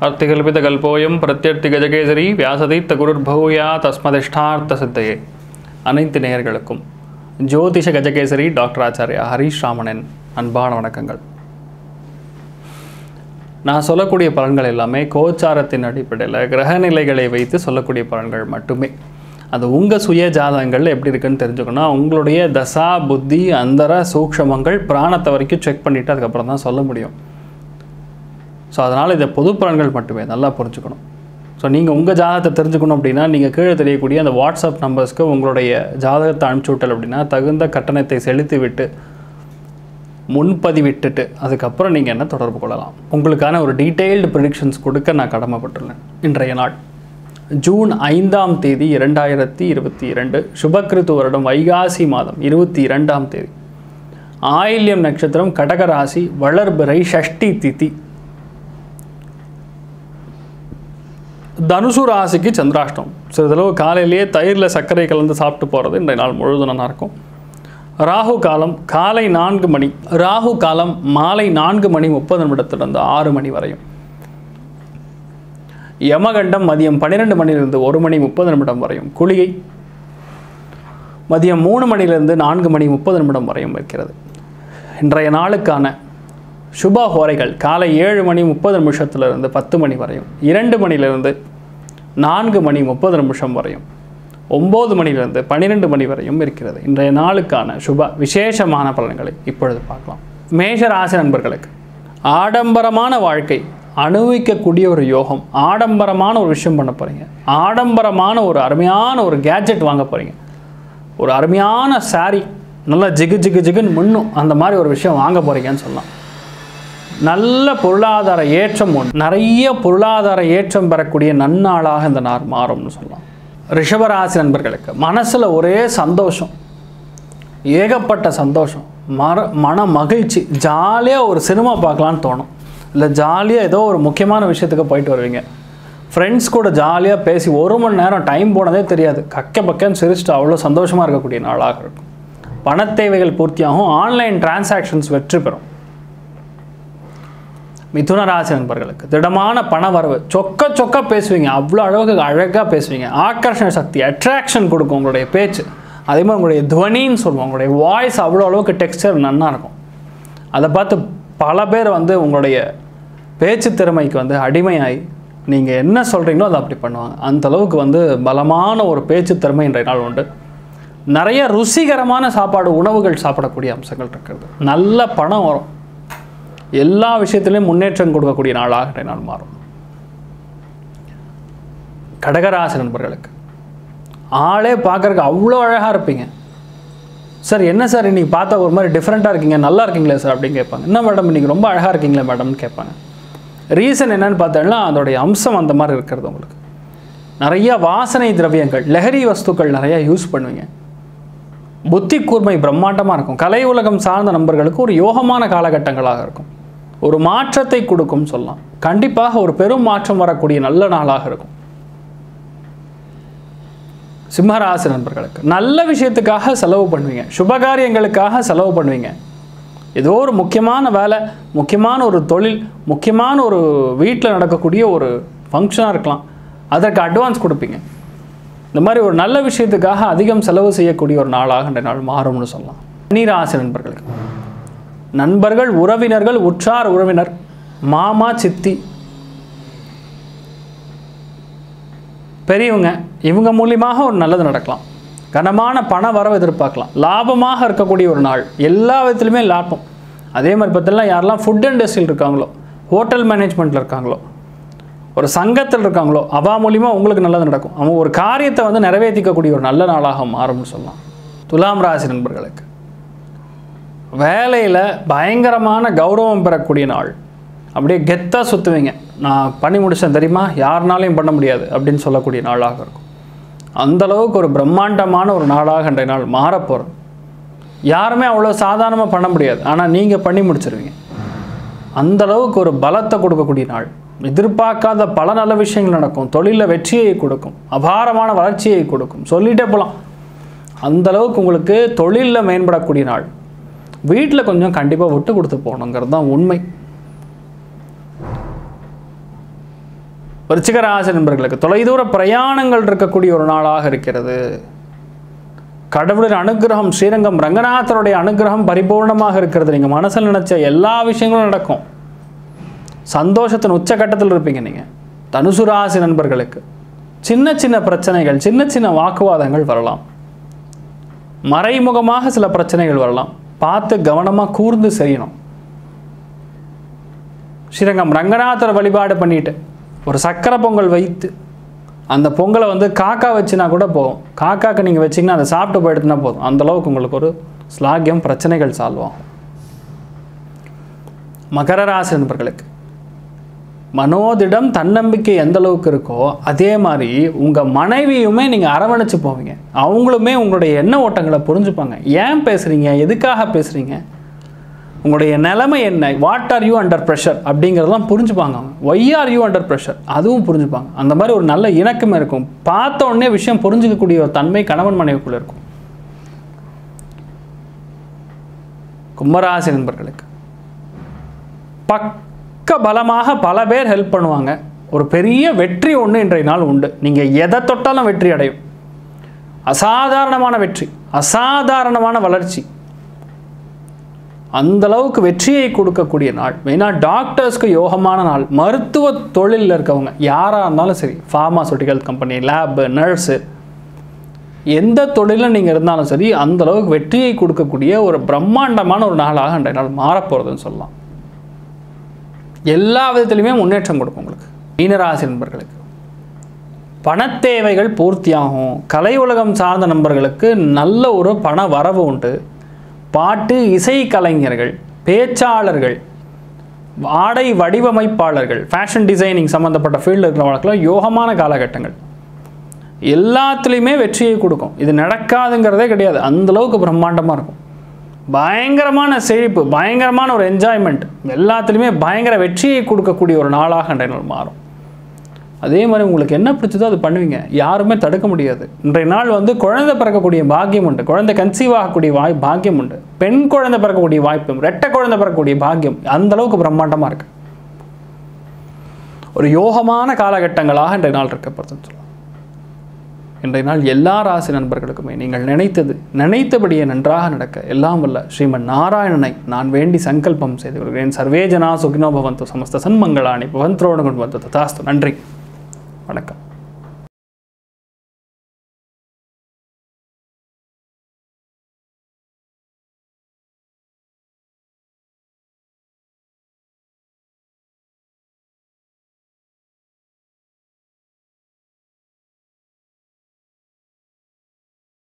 அர்த்திகல்பிதகல்போயம் பிரத்யர்த்தி கஜகேசரி வியாசதீர்த்த குருர்பூயா தஸ்மதிஷ்டார்த்த சித்தையே அனைத்து நேயர்களுக்கும் ஜோதிஷ கஜகேசரி டாக்டர் ஆச்சாரியா ஹரீஷ் ராமனின் அன்பான வணக்கங்கள் நான் சொல்லக்கூடிய பலன்கள் எல்லாமே கோச்சாரத்தின் அடிப்படையில் கிரகநிலைகளை வைத்து சொல்லக்கூடிய பலன்கள் மட்டுமே அது உங்கள் சுய ஜாதகங்கள் எப்படி இருக்குன்னு தெரிஞ்சுக்கணும் உங்களுடைய தசா புத்தி அந்தர சூக்ஷமங்கள் பிராணத்தை வரைக்கும் செக் பண்ணிவிட்டு அதுக்கப்புறம் தான் சொல்ல முடியும் ஸோ அதனால் இதை பொது பலன்கள் மட்டுமே நல்லா புரிஞ்சுக்கணும் ஸோ நீங்கள் உங்கள் ஜாதகத்தை தெரிஞ்சுக்கணும் அப்படின்னா நீங்கள் கீழே தெரியக்கூடிய அந்த வாட்ஸ்அப் நம்பர்ஸ்க்கு உங்களுடைய ஜாதகத்தை அனுப்பிச்சி விட்டல் அப்படின்னா தகுந்த கட்டணத்தை செலுத்தி விட்டு முன்பதிவிட்டுட்டு அதுக்கப்புறம் நீங்கள் என்ன தொடர்பு கொள்ளலாம் உங்களுக்கான ஒரு டீட்டெயில்டு ப்ரிடிக்ஷன்ஸ் கொடுக்க நான் கடமைப்பட்டுள்ளேன் இன்றைய நாள் ஜூன் ஐந்தாம் தேதி இரண்டாயிரத்தி இருபத்தி இரண்டு சுபக்கிருத்து வருடம் வைகாசி மாதம் இருபத்தி இரண்டாம் தேதி ஆயில்யம் நட்சத்திரம் கடகராசி வளர்பிறை ஷஷ்டி திதி தனுசு ராசிக்கு சந்திராஷ்டம் சிறிதளவு காலையிலேயே தயிரில் சர்க்கரை கலந்து சாப்பிட்டு போகிறது இன்றைய நாள் முழுவதும் நல்லா இருக்கும் ராகு காலம் காலை நான்கு மணி ராகு காலம் மாலை நான்கு மணி முப்பது நிமிடத்திலிருந்து ஆறு மணி வரையும் யமகண்டம் மதியம் பன்னிரெண்டு மணியிலிருந்து ஒரு மணி முப்பது நிமிடம் வரையும் குளிகை மதியம் மூணு மணியிலிருந்து நான்கு மணி முப்பது நிமிடம் வரையும் இருக்கிறது இன்றைய நாளுக்கான சுப ஹோரைகள் காலை ஏழு மணி முப்பது நிமிஷத்திலிருந்து பத்து மணி வரையும் இரண்டு மணியிலிருந்து நான்கு மணி முப்பது நிமிஷம் வரையும் ஒம்பது மணியிலிருந்து பன்னிரெண்டு மணி வரையும் இருக்கிறது இன்றைய நாளுக்கான சுப விசேஷமான பலன்களை இப்பொழுது பார்க்கலாம் மேஷ ராசி நண்பர்களுக்கு ஆடம்பரமான வாழ்க்கை அனுபவிக்கக்கூடிய ஒரு யோகம் ஆடம்பரமான ஒரு விஷயம் பண்ண போகிறீங்க ஆடம்பரமான ஒரு அருமையான ஒரு கேட்ஜெட் வாங்க போகிறீங்க ஒரு அருமையான saree நல்லா ஜிகு ஜிகு ஜிகுன்னு மின்னும் அந்த மாதிரி ஒரு விஷயம் வாங்க போகிறீங்கன்னு சொல்லலாம் நல்ல பொருளாதார ஏற்றம் உண்டு நிறைய பொருளாதார ஏற்றம் பெறக்கூடிய நன்னாளாக இந்த நாள் மாறும்னு சொல்லலாம் ரிஷபராசி நண்பர்களுக்கு மனசில் ஒரே சந்தோஷம் ஏகப்பட்ட சந்தோஷம் மர மன மகிழ்ச்சி ஜாலியாக ஒரு சினிமா பார்க்கலான்னு தோணும் இல்லை ஜாலியாக ஏதோ ஒரு முக்கியமான விஷயத்துக்கு போயிட்டு வருவீங்க ஃப்ரெண்ட்ஸ் கூட ஜாலியாக பேசி ஒரு மணி நேரம் டைம் போனதே தெரியாது கக்க பக்கன்னு சிரிச்சுட்டு அவ்வளோ சந்தோஷமாக இருக்கக்கூடிய நாளாக இருக்கும் பணத் தேவைகள் பூர்த்தியாகும் ஆன்லைன் டிரான்சாக்ஷன்ஸ் வெற்றி பெறும் மிதுன ராசி நண்பர்களுக்கு திடமான பண வரவு சொக்க சொக்க பேசுவீங்க அவ்வளோ அளவுக்கு அழகாக பேசுவீங்க ஆக்கர்ஷண சக்தி அட்ராக்ஷன் கொடுக்கும் உங்களுடைய பேச்சு அதே மாதிரி உங்களுடைய துவனின்னு சொல்லுவோம் உங்களுடைய வாய்ஸ் அவ்வளோ அளவுக்கு டெக்ஸ்டர் நன்னா இருக்கும் அதை பார்த்து பல பேர் வந்து உங்களுடைய பேச்சு திறமைக்கு வந்து அடிமையாகி நீங்கள் என்ன சொல்கிறீங்களோ அதை அப்படி பண்ணுவாங்க அந்த அளவுக்கு வந்து பலமான ஒரு பேச்சு திறமை இன்றைய நாள் உண்டு நிறைய ருசிகரமான சாப்பாடு உணவுகள் சாப்பிடக்கூடிய அம்சங்கள் இருக்கிறது நல்ல பணம் வரும் எல்லா விஷயத்திலையும் முன்னேற்றம் கொடுக்கக்கூடிய நாளாக இன்றைய நாள் மாறும் கடகராசி நண்பர்களுக்கு ஆளே பார்க்கறதுக்கு அவ்வளோ அழகாக இருப்பீங்க சார் என்ன சார் இன்னைக்கு பார்த்தா ஒரு மாதிரி டிஃப்ரெண்ட்டாக இருக்கீங்க நல்லா இருக்கீங்களே சார் அப்படின்னு கேட்பாங்க என்ன மேடம் இன்னைக்கு ரொம்ப அழகாக இருக்கீங்களே மேடம்னு கேட்பாங்க ரீசன் என்னன்னு பார்த்தோம்னா அதோடைய அம்சம் அந்த மாதிரி இருக்கிறது உங்களுக்கு நிறைய வாசனை திரவியங்கள் லஹரி வஸ்துக்கள் நிறைய யூஸ் பண்ணுவீங்க புத்தி கூர்மை பிரம்மாண்டமாக இருக்கும் கலை உலகம் சார்ந்த நண்பர்களுக்கு ஒரு யோகமான காலகட்டங்களாக இருக்கும் ஒரு மாற்றத்தை கொடுக்கும் சொல்லலாம் கண்டிப்பாக ஒரு பெரும் மாற்றம் வரக்கூடிய நல்ல நாளாக இருக்கும் சிம்மராசி நண்பர்களுக்கு நல்ல விஷயத்துக்காக செலவு பண்ணுவீங்க சுபகாரியங்களுக்காக செலவு பண்ணுவீங்க ஏதோ ஒரு முக்கியமான வேலை முக்கியமான ஒரு தொழில் முக்கியமான ஒரு வீட்டில் நடக்கக்கூடிய ஒரு ஃபங்க்ஷனாக இருக்கலாம் அதற்கு அட்வான்ஸ் கொடுப்பீங்க இந்த மாதிரி ஒரு நல்ல விஷயத்துக்காக அதிகம் செலவு செய்யக்கூடிய ஒரு நாளாக இந்த நாள் மாறும்னு சொல்லலாம் நீராசி நண்பர்களுக்கு நண்பர்கள் உறவினர்கள் உற்றார் உறவினர் மாமா சித்தி பெரியவங்க இவங்க மூலியமாக ஒரு நல்லது நடக்கலாம் கனமான பண வரவு எதிர்பார்க்கலாம் லாபமாக இருக்கக்கூடிய ஒரு நாள் எல்லா விதத்துலையுமே லாபம் அதே மாதிரி பார்த்தீங்கன்னா யாரெல்லாம் ஃபுட் இண்டஸ்ட்ரியில் இருக்காங்களோ ஹோட்டல் மேனேஜ்மெண்ட்டில் இருக்காங்களோ ஒரு சங்கத்தில் இருக்காங்களோ அவா மூலிமா உங்களுக்கு நல்லது நடக்கும் அவங்க ஒரு காரியத்தை வந்து நிறைவேற்றிக்கக்கூடிய ஒரு நல்ல நாளாக மாறும்னு சொல்லலாம் துலாம் ராசி நண்பர்களுக்கு வேலையில் பயங்கரமான கௌரவம் பெறக்கூடிய நாள் அப்படியே கெத்தாக சுற்றுவீங்க நான் பண்ணி முடிச்சேன் தெரியுமா யாருனாலையும் பண்ண முடியாது அப்படின்னு சொல்லக்கூடிய நாளாக இருக்கும் அந்த அளவுக்கு ஒரு பிரம்மாண்டமான ஒரு நாளாக இன்றைய நாள் மாறப்போகிறது யாருமே அவ்வளோ சாதாரணமாக பண்ண முடியாது ஆனால் நீங்கள் பண்ணி முடிச்சிருவீங்க அந்த அளவுக்கு ஒரு பலத்தை கொடுக்கக்கூடிய நாள் எதிர்பார்க்காத பல நல்ல விஷயங்கள் நடக்கும் தொழிலில் வெற்றியை கொடுக்கும் அபாரமான வளர்ச்சியை கொடுக்கும் சொல்லிட்டே போகலாம் அந்த அளவுக்கு உங்களுக்கு தொழிலில் மேம்படக்கூடிய நாள் வீட்டில் கொஞ்சம் கண்டிப்பாக விட்டு கொடுத்து போகணுங்கிறது தான் உண்மை விருச்சிக ராசி நண்பர்களுக்கு தொலைதூர பிரயாணங்கள் இருக்கக்கூடிய ஒரு நாளாக இருக்கிறது கடவுளின் அனுகிரகம் ஸ்ரீரங்கம் ரங்கநாதருடைய அனுகிரகம் பரிபூர்ணமாக இருக்கிறது நீங்கள் மனசில் நினைச்ச எல்லா விஷயங்களும் நடக்கும் சந்தோஷத்தின் உச்சக்கட்டத்தில் இருப்பீங்க நீங்கள் தனுசு ராசி நண்பர்களுக்கு சின்ன சின்ன பிரச்சனைகள் சின்ன சின்ன வாக்குவாதங்கள் வரலாம் மறைமுகமாக சில பிரச்சனைகள் வரலாம் பார்த்து கவனமாக கூர்ந்து செய்யணும் ஸ்ரீரங்கம் ரங்கநாதர் வழிபாடு பண்ணிட்டு ஒரு சக்கரை பொங்கல் வைத்து அந்த பொங்கலை வந்து காக்கா வச்சுனா கூட போதும் காக்காக்கு நீங்கள் வச்சிங்கன்னா அதை சாப்பிட்டு போயிடுத்துனா போதும் அந்த அளவுக்கு உங்களுக்கு ஒரு ஸ்லாகியம் பிரச்சனைகள் சால்வ் ஆகும் மகர ராசி நண்பர்களுக்கு மனோதிடம் தன்னம்பிக்கை எந்த அளவுக்கு இருக்கோ அதே மாதிரி உங்கள் மனைவியுமே நீங்கள் அரவணைச்சு போவீங்க அவங்களுமே உங்களுடைய எண்ண ஓட்டங்களை புரிஞ்சுப்பாங்க ஏன் பேசுகிறீங்க எதுக்காக பேசுகிறீங்க உங்களுடைய நிலைமை என்ன what are you under pressure அப்படிங்கிறதெல்லாம் புரிஞ்சுப்பாங்க அவங்க why are you under pressure அதுவும் புரிஞ்சுப்பாங்க அந்த மாதிரி ஒரு நல்ல இணக்கம் இருக்கும் பார்த்த உடனே விஷயம் புரிஞ்சுக்கக்கூடிய ஒரு தன்மை கணவன் மனைவிக்குள்ள இருக்கும் கும்பராசி நண்பர்களுக்கு பக்க பலமாக பல பேர் ஹெல்ப் பண்ணுவாங்க ஒரு பெரிய வெற்றி ஒன்று இன்றைய நாள் உண்டு நீங்கள் எதை தொட்டாலும் வெற்றி அடையும் அசாதாரணமான வெற்றி அசாதாரணமான வளர்ச்சி அந்த அளவுக்கு வெற்றியை கொடுக்கக்கூடிய நாள் மெயினாக டாக்டர்ஸ்க்கு யோகமான நாள் மருத்துவ தொழிலில் இருக்கவங்க யாராக இருந்தாலும் சரி ஃபார்மாசூட்டிக்கல் கம்பெனி லேபு நர்ஸு எந்த தொழிலில் நீங்கள் இருந்தாலும் சரி அந்த அளவுக்கு வெற்றியை கொடுக்கக்கூடிய ஒரு பிரம்மாண்டமான ஒரு நாளாக அன்றைய நாள் மாறப்போகிறதுன்னு சொல்லலாம் எல்லா விதத்துலையுமே முன்னேற்றம் கொடுக்கும் உங்களுக்கு மீனராசி நண்பர்களுக்கு பணத்தேவைகள் பூர்த்தியாகும் கலை உலகம் சார்ந்த நண்பர்களுக்கு நல்ல ஒரு பண வரவு உண்டு பாட்டு இசை கலைஞர்கள் பேச்சாளர்கள் ஆடை வடிவமைப்பாளர்கள் ஃபேஷன் டிசைனிங் சம்மந்தப்பட்ட ஃபீல்டில் இருக்கிறவங்களுக்குலாம் யோகமான காலகட்டங்கள் எல்லாத்துலேயுமே வெற்றியை கொடுக்கும் இது நடக்காதுங்கிறதே கிடையாது அந்த அளவுக்கு பிரம்மாண்டமாக இருக்கும் பயங்கரமான செழிப்பு பயங்கரமான ஒரு என்ஜாய்மெண்ட் எல்லாத்துலேயுமே பயங்கர வெற்றியை கொடுக்கக்கூடிய ஒரு நாளாக அன்றைய நாள் மாறும் அதே மாதிரி உங்களுக்கு என்ன பிடிச்சதோ அது பண்ணுவீங்க யாருமே தடுக்க முடியாது இன்றைய நாள் வந்து குழந்தை பிறக்கக்கூடிய பாக்கியம் உண்டு குழந்தை கன்சீவ் ஆகக்கூடிய வாய் பாக்கியம் உண்டு பெண் குழந்தை பிறக்கக்கூடிய வாய்ப்பும் ரெட்டை குழந்தை பிறக்கக்கூடிய பாக்கியம் அந்த அளவுக்கு பிரம்மாண்டமாக இருக்கு ஒரு யோகமான காலகட்டங்களாக இன்றைய நாள் இருக்கப்படுதுன்னு சொல்லலாம் இன்றைய நாள் எல்லா ராசி நண்பர்களுக்குமே நீங்கள் நினைத்தது நினைத்தபடியே நன்றாக நடக்க எல்லாம் வல்ல ஸ்ரீமன் நாராயணனை நான் வேண்டி சங்கல்பம் செய்து கொள்கிறேன் சர்வே ஜனா சுகினோ பவந்து சமஸ்த சன்மங்களாணி பவந்த்ரோடு கொண்டு வந்து ததாஸ்து நன்றி வணக்கம்